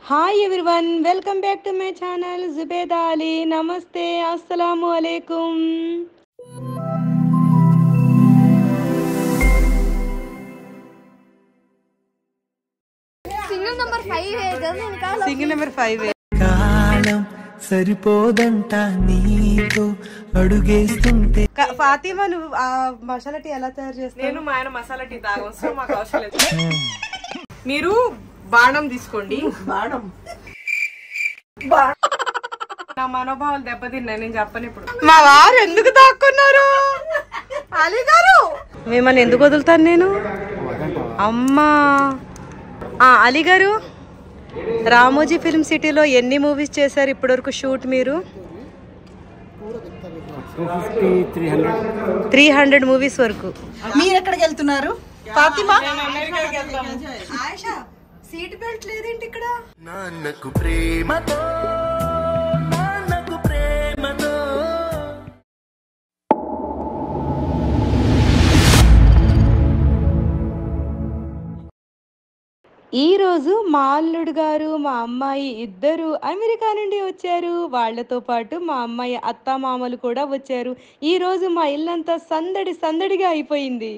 Hi everyone welcome back to my channel Zubeda Ali నమస్తే అస్సలాము అలైకుం సింగిల్ నంబర్ ఫైవ్ ఏదో వెనకాల సింగిల్ నెంబర్ ఫైవ్ కాలం సరిపోదంట నీతో అడుగేస్తుంటే ఫాతిమా నువ్వు ఆ మసాలా టీ ఎలా తయారు చేస్తావు నేను మా ఆయన మసాలా టీ తాగం సో మాకు అవసరం లేదు మీరు బాణం తీసుకోండి బాణం నా మనోభావాలు దెబ్బతిన్నాయి నేను చెప్పను ఇప్పుడు మా వారు ఎందుకు దాక్కున్నారు అలీ గారు మిమ్మల్ని ఎందుకు వదులుతాను నేను అమ్మా ఆ, అలీ గారు రామోజీ ఫిల్మ్ సిటీలో ఎన్ని మూవీస్ చేశారు ఇప్పటివరకు షూట్ మీరు త్రీ హండ్రెడ్ మూవీస్ వరకు మీరు ఎక్కడికి వెళ్తున్నారు ఫాతిమా సీట్ బెల్ట్ లేదేంటి ఇక్కడ నాన్నకు ప్రేమతో నాన్నకు ప్రేమతో ఈ రోజు మా అల్లుడు గారు మా అమ్మాయి ఇద్దరు అమెరికా నుండి వచ్చారు వాళ్ళతో పాటు మా అమ్మాయి అత్త మామలు కూడా వచ్చారు ఈ రోజు మా ఇల్లంతా సందడి సందడిగా అయిపోయింది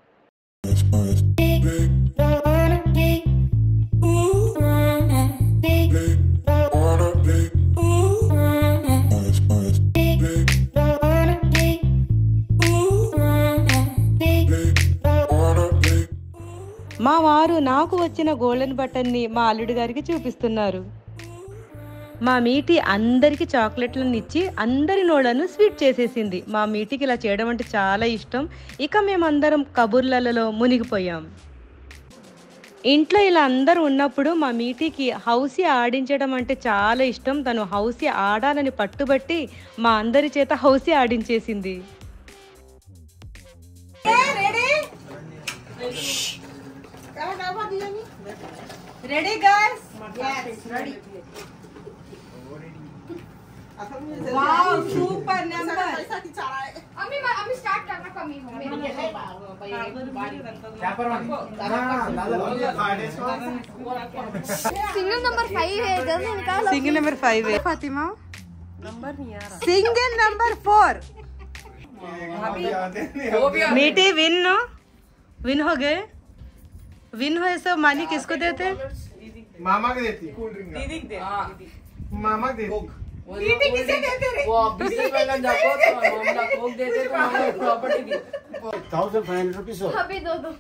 మా వారు నాకు వచ్చిన గోల్డెన్ బటన్ని మా అల్లుడు గారికి చూపిస్తున్నారు మా మీటి అందరికి చాక్లెట్లను ఇచ్చి అందరి నోళ్లను స్వీట్ చేసేసింది మా మీటికి ఇలా చేయడం అంటే చాలా ఇష్టం ఇక మేమందరం కబుర్లలో మునిగిపోయాం ఇంట్లో ఇలా అందరూ ఉన్నప్పుడు మా మీటికి హౌసీ ఆడించడం అంటే చాలా ఇష్టం తను హౌసీ ఆడాలని పట్టుబట్టి మా అందరి చేత హౌసీ ఆడించేసింది రెడీ గర్ల్స్ సూపర్ నెంబర్ अम्मी अम्मी स्टार्ट करना कमी हो मेरी సింగిల్ నంబర్ ఫైవ్ ఏదో వెనకాల సింగిల్ నెంबर फाइव है फातिमा सिंगल नंबर फोर मीठी विन नो विन हो गए विन हुए सब मानी किसको देते मामा के देती దీదికి దే, దీదికి. मामा के देती थाउजेंड फाइव हंड्रेड रुपीज अभी दो दो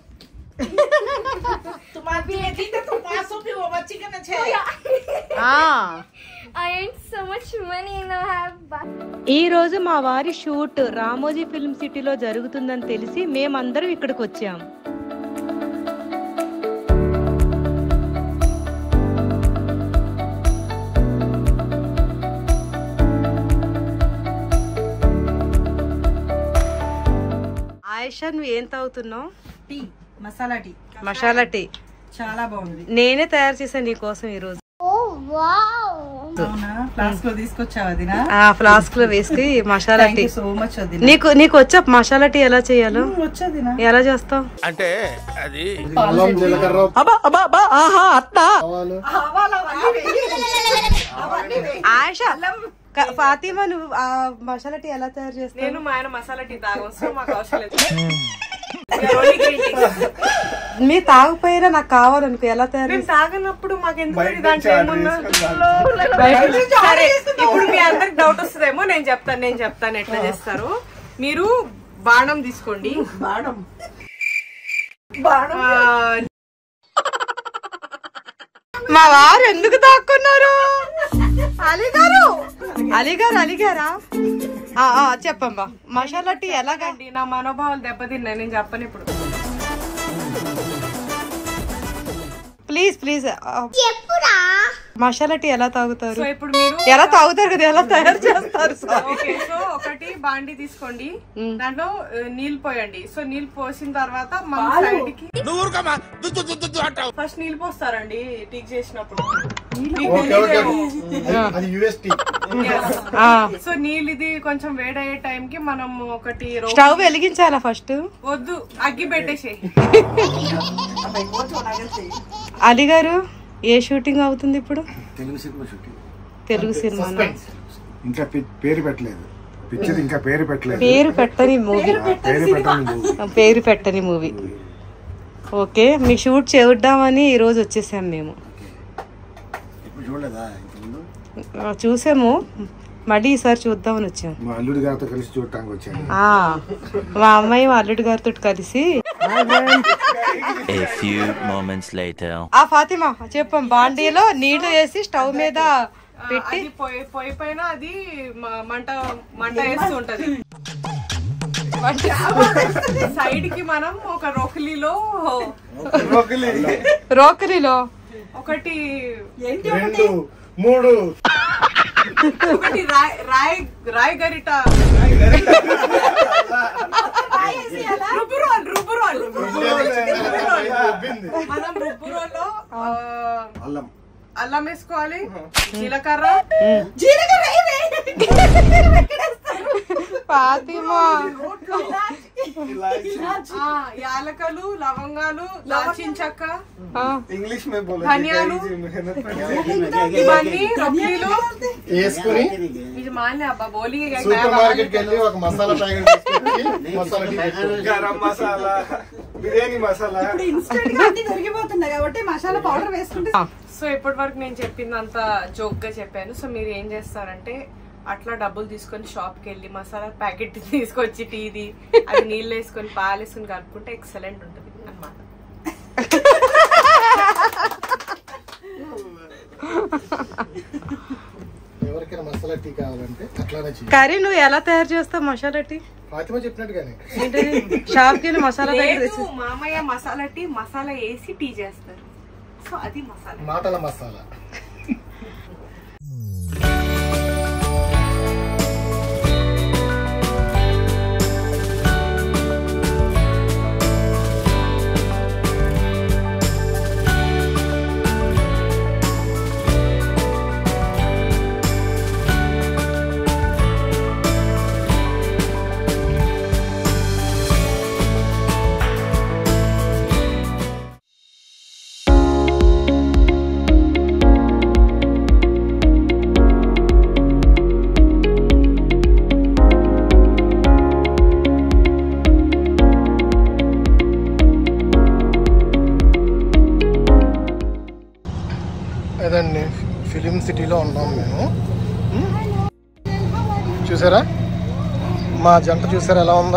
I earned so much money and I have back. ఈ రోజు మా వారి షూట్ రామోజీ ఫిల్మ్ సిటీలో జరుగుతుందని తెలిసి మేమందరం ఇక్కడికి వచ్చాం ఆయిషా నువ్వు ఏం తాగుతున్నావు tea masala tea masala tea చాలా బాగుంది నేనే తయారు చేశాను నీ కోసం ఈ రోజు అవునా ఫ్లాస్క్ లో తీసుకొచ్చావు అదినా ఆ ఫ్లాస్క్ లో వేసి masala thank tea you so much అది నీకు నీకు వచ్చా మసాలా టీ ఎలా చేయాలో వచ్చేదినా ఎలా చేస్తావు అల్లం జీలకర్ర ఆవాలు ఆయిషా క- ఫాతిమా నువ్వు ఆ మసాలా టీ ఎలా తయారు చేస్తావు నేను మా ఆయన మసాలా టీ తాగం సో మాకు అవసరం లేదు We are only green tea. మీ తాగపోయినా నాకు కావాలనుకో ఎలా తయారు మేము తాగనప్పుడు మాకు ఎందుకు బయట దాంట్లో నుంచి ఆర్డర్ ఏమున్నా చేసుకొని తాగు. సరే ఇప్పుడు మీ అందరికి డౌట్ వస్తుందేమో నేను చెప్తాను నేను చెప్తాను ఎట్లా చేస్తారు మీరు బాణం తీసుకోండి బాణం ఆ, మా వారు ఎందుకు దాక్కున్నారు అలీ గారు అలీ గారు అలిగారా ఆ, ఆ, చెప్పమ్మా మసాలా టీ ఎలాగా అండి నా మనోభావాలు దెబ్బతిన్నాయి నేను చెప్పను ఇప్పుడు ప్లీజ్ ప్లీజ్ మసాలా టీ ఎలా తాగుతారు సో ఇప్పుడు మీరు ఎలా తాగుతారు కదా ఎలా తయారు చేస్తారు సారీ ఓకే సో ఒకటి బాండి తీసుకోండి దాంట్లో ఆ, నీళ్ళు పోయండి సో నీళ్ళు పోసిన తర్వాత మన సైడ్ కి ఫస్ట్ నీళ్ళు పోస్తారండి టీక్ చేసినప్పుడు మీకు ఓకే ఓకే తెలీదేమో. అది- అది యూఎస్టీ సో నీళ్ళు ఇది కొంచెం వేడయ్యే టైం కి మనం ఒకటి రో- స్టవ్ వెలిగించాలా ఫస్ట్ వద్దు అగ్గి పెట్టేసి అలీ గారు ఏ షూటింగ్ అవుతుంది ఇప్పుడు Telugu cinema shooting Telugu cinema ఇంకా పి- పేరు పెట్టలేదు పిక్చర్ ఇంకా పేరు పెట్టలేదు పేరు పెట్టని మూవీ పేరు పెట్టలేదు పేరు పెట్టని మూవీ ఓకే మీ షూట్ చేద్దామని ఈరోజు వచ్చేసాం మేము ఇప్పుడు చూడలేదా ఇంతకుముందు ఆ, చూసాము మళ్ళీ ఈసారి చూద్దామని వచ్చాము మా అల్లుడి గారితో కలిసి చూడటానికి వచ్చాను ఆ, మా అమ్మాయి మా అల్లుడి గారితో కలిసి A few moments later. ఆ ఫాతిమా చెప్పాం బాండీలో నీళ్లు వేసి స్టవ్ మీద పెట్టి అది పొయ్యి పొయ్యి పైన అది మ- మంట మంట వేస్తూ ఉంటది సైడ్ కి మనం ఒక రోకలిలో రోకరీలో ఒకటి రెండు మూడు ఒకటి రాయ్ రాయ్ రాయ్ గరిట రుబ్బురోల్ రుబ్బురోల్ మనం రుబ్బురోల్లో ఆ, అల్లం అల్లం వేసుకోవాలి జీలకర్ర ఫాతిమా ఆ, యాలకలు లవంగాలు దాల్చిన చెక్క ఆ, ఇంగ్లీష్ మే బోలో ధనియాలు ఇవన్నీ రొక్కీలు వేసుకుని ఇది మాన్య అబ్బా బోలి సూపర్ మార్కెట్ కి వెళ్ళి ఒక మసాలా ప్యాకెట్ తీసుకొచ్చి మసాలా టీ పెట్టుకో. గరం మసాలా బిర్యానీ మసాలా ఇప్పుడు ఇన్స్టెంట్ గా అన్ని దొరికిపోతున్నాయి కాబట్టి మసాలా పౌడర్ వేసుకుంటే సో ఇప్పటి వరకు నేను చెప్పిందంతా జోక్ గా చెప్పాను సో మీరు ఏం చేస్తారంటే అట్లా డబ్బులు తీసుకొని షాప్ కి వెళ్ళి మసాలా ప్యాకెట్ తీసుకొచ్చి టీది అది నీళ్ళు వేసుకొని పాలు వేసుకొని కలుపుకుంటే ఎక్సలెంట్ ఉంటుంది అన్నమాట ఎవరికైనా మసాలా టీ కావాలంటే అట్లానే చేయి కర్రీ నువ్వు ఎలా తయారు చేస్తావు మసాలా టీ ఫాతిమా చెప్పినట్టుగానే ఏంటది షాప్కి వెళ్ళి మసాలా ప్యాకెట్ లేదు తెచ్చి మామయ్య మసాలా టీ మసాలా వేసి టీ చేస్తారు సో అది మసాలా మాటల మసాలా అదండి ఫిలిం సిటీలో ఉన్నాం మేము ఉమ్. చూసారా మా జంట చూసారా ఎలా ఉందో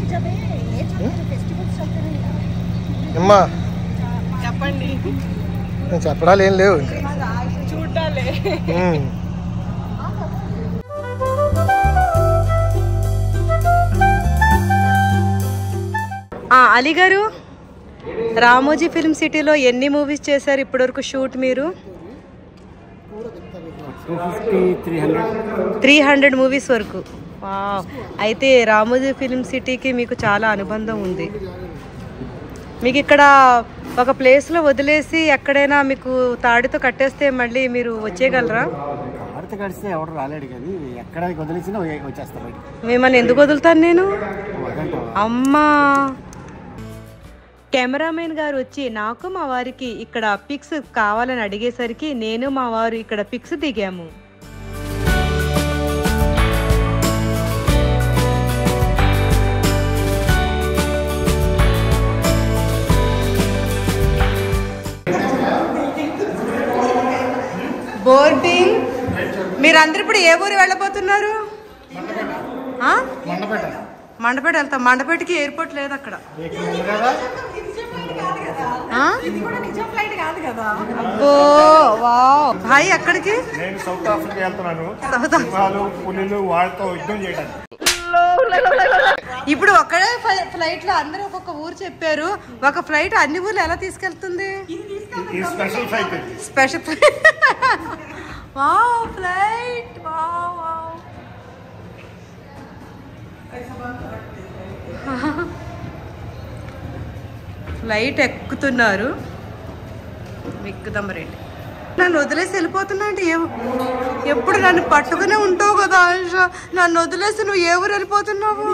అమ్మా చెప్పండి నేను చెప్పడాలు ఏం లేవు ఇంకా చూడాలే ఉమ్. ఆ, అలీ గారు రామోజీ ఫిల్మ్ సిటీలో ఎన్ని మూవీస్ చేశారు ఇప్పటివరకు షూట్ మీరు త్రీ హండ్రెడ్ మూవీస్ వరకు వావ్. అయితే రామోజీ ఫిల్మ్ సిటీకి మీకు చాలా అనుబంధం ఉంది మీకు ఇక్కడ ఒక ప్లేస్లో వదిలేసి ఎక్కడైనా మీకు తాడితో కట్టేస్తే మళ్ళీ మీరు వచ్చేయగలరా ఆడితే కడిస్తే ఎవడు రాలేడు కానీ ఎక్కడ వదిలేసినా వచ్చేస్తా బయట మిమ్మల్ని ఎందుకు వదులుతాను నేను అమ్మా కెమెరామెన్ గారు వచ్చి నాకు మా వారికి ఇక్కడ పిక్స్ కావాలని అడిగేసరికి నేను మా వారు ఇక్కడ పిక్స్ దిగాము బోర్డింగ్ మీరందరూ ఇప్పుడు ఏ ఊరు వెళ్ళబోతున్నారు ఆ? మండపేట మండపేట వెళ్తాం మండపేటకి ఎయిర్పోర్ట్ లేదు అక్కడ ఆ? అబ్బో వావ్ భాయ్ అక్కడికి నేను సౌత్ ఆఫ్రికా వెళ్తున్నాను సౌత్ ఆఫ్రికా. సింహాలు పులిలు వాళ్ళతో యుద్ధం చేయడానికి ఇప్పుడు ఒక్కడే ఫ్లై- ఫ్లైట్ లో అందరూ ఒక్కొక్క ఊరు చెప్పారు ఒక ఫ్లైట్ అన్ని ఊర్లు ఎలా తీసుకెళ్తుంది ఈ special flight special flight wow flight wow wow flight ఎక్కుతున్నారు ఎక్కుదాం రేట్ నన్ను వదిలేసి వెళ్ళిపోతున్నా అంటే ఏ- ఎప్పుడు నన్ను పట్టుకునే ఉంటావు కదా ఆయుష నన్ను వదిలేసి నువ్వు ఏ ఊరు వెళ్ళిపోతున్నావు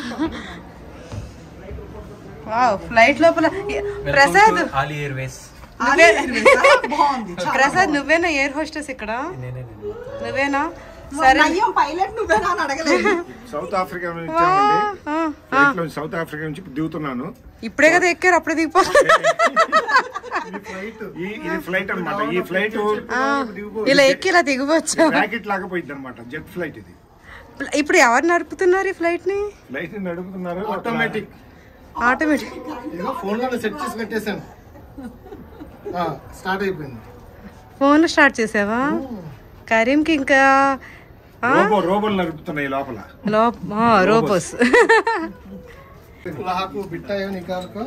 వావ్ ఫ్లైట్ లోపల ప్రసాద్ ఆలీ ఎయిర్వేస్ ఆలీ ఎగిరివేశా? బాగుంది చాలా ప్రసాద్ నువ్వేనా ఎయిర్ హోస్టెస్ ఇక్కడ నువ్వేనా సరే నయ్యం పైలట్ నువ్వేనా అని అడగలేదు సౌత్ ఆఫ్రికా నుంచి వచ్చామండి ఫ్లైట్ లో సౌత్ ఆఫ్రికా నుంచి దిగుతున్నాను ఇప్పుడే కదా ఎక్కారు అప్పుడే దిగిపో ఈ ఇది ఫ్లైట్ అన్నమాట ఈ ఫ్లైట్ ఇలా ఎక్కి ఇలా దిగిపోవచ్చు రాకెట్ లాగా పోయింది అనమాట జెట్ ఫ్లైట్ ఇది ఇప్పుడు ఎవరు నడుపుతున్నారు ఈ ఫ్లైట్ ని ఫ్లైట్ ని నడుపుతున్నారు ఆటోమేటిక్ ఆటోమేటిక్ ఇదిగో ఫోన్ లో సెట్ చేసి పెట్టేశాను స్టార్ట్ అయిపోయింది ఫోన్ స్టార్ట్ చేసావా కరీంకి ఇంకా ఆ? రోబో రోబోలు నడుపుతున్నాయి లోపల లో- ఆ, రోబోస్ నాకు బిట్టాయో నీకు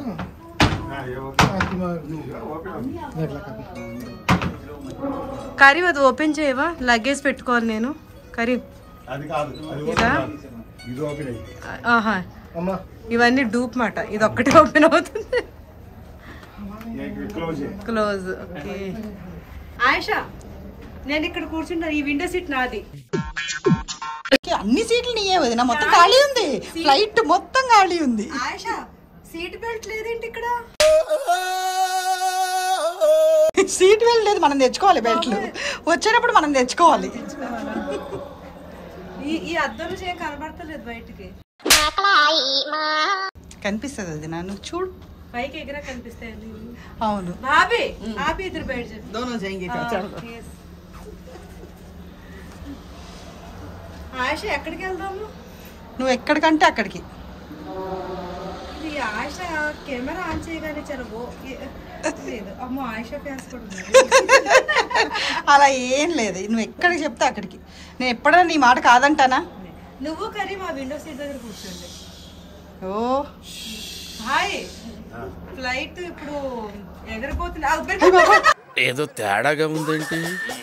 కరీం అది ఓపెన్ చేయవా లగేజ్ పెట్టుకోవాలి నేను కరీం అది కాదు అది ఇదా ఇది ఓపెన్ అయింది ఆహా అమ్మా ఇవన్నీ డూప్ మాట ఇది ఒక్కటే ఓపెన్ అవుతుంది క్లోజ్ క్లోజ్ ఓకే ఆయిషా నేను ఇక్కడ కూర్చుంటాను ఈ విండో సీట్ నాది అన్ని సీట్లు నీయే వదిన మొత్తం ఖాళీ ఉంది ఫ్లైట్ మొత్తం ఖాళీ ఉంది ఆయిషా సీట్ బెల్ట్ లేదేంటి ఇక్కడ సీట్ బెల్ట్ లేదు మనం తెచ్చుకోవాలి బెల్ట్లు వచ్చేటప్పుడు మనం తెచ్చుకోవాలి ఈ ఈ అద్దంలో చేయ కనబడతలేదు బయటికి కనిపిస్తుంది అది నన్ను చూడు పైకి ఎగిరా కనిపిస్తాయండి అవును బాబీ ఆపి ఇద్దరు బయట చెప్పు. దోనో జాయింగే ఆ, yes. ఆయిష ఎక్కడికి వెళ్దాము నువ్వు ఎక్కడికంటే అక్కడికి ఇది ఆయిష కెమెరా ఆన్ చేయగానే చాలా ఓ ఏ- లేదు అమ్మో ఆయిష ఫ్యాన్స్ కూడా ఉన్నారు. అలా ఏం లేదు నువ్వు ఎక్కడికి చెప్తే అక్కడికి నేను ఎప్పుడైనా నీ మాట కాదంటానా నువ్వు కరీ మా విండో సీట్ దగ్గర కూర్చోండి ఓ హాయ్ ఫ్లైట్ ఇప్పుడు ఎగరిపోతుంది ఆ, ఉబ్బెత్తి- ఏదో తేడాగా ఉందేంటి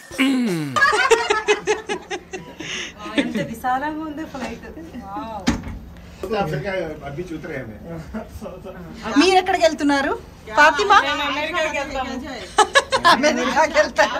ఆ, ఎంత విశాలంగా ఉంది ఫ్లైట్ సౌత్ ఆఫ్రికా అబ్బి చూతురే మీరు ఎక్కడికి వెళ్తున్నారు ఫాతిమా అమెరికాకి వెళ్తారు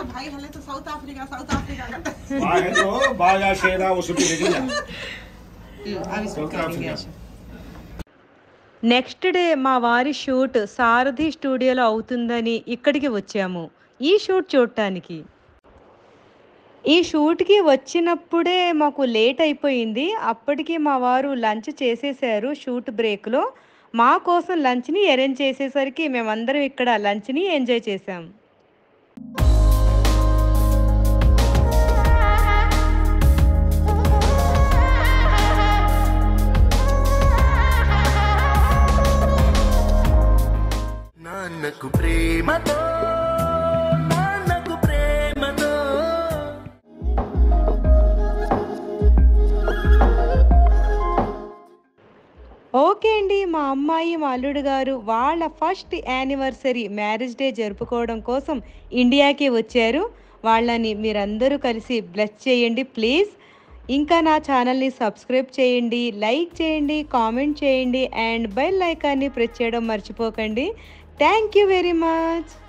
బాగా బాగా షేరా వసూలు రెడీగా సౌత్ ఆఫ్రికా నెక్స్ట్ డే మా వారి షూట్ సారథి స్టూడియోలో అవుతుందని ఇక్కడికి వచ్చాము ఈ షూట్ చూడటానికి ఈ షూట్కి వచ్చినప్పుడే మాకు లేట్ అయిపోయింది అప్పటికి మా వారు లంచ్ చేసేసారు షూట్ బ్రేక్లో మా కోసం లంచ్ని అరేంజ్ చేసేసరికి మేమందరం ఇక్కడ లంచ్ని ఎంజాయ్ చేసాం నాన్నకు ప్రేమతో నాన్నకు ప్రేమతో ఓకే అండి మా అమ్మాయి మా అల్లుడు గారు వాళ్ళ ఫస్ట్ యానివర్సరీ మ్యారేజ్ డే జరుపుకోవడం కోసం ఇండియాకి వచ్చారు వాళ్ళని మీరందరూ కలిసి బ్లెస్ చేయండి ప్లీజ్ ఇంకా నా ఛానల్ని సబ్స్క్రైబ్ చేయండి లైక్ చేయండి కామెంట్ చేయండి అండ్ బెల్ ఐకాన్ని ప్రెస్ చేయడం మర్చిపోకండి థ్యాంక్ యూ వెరీ మచ్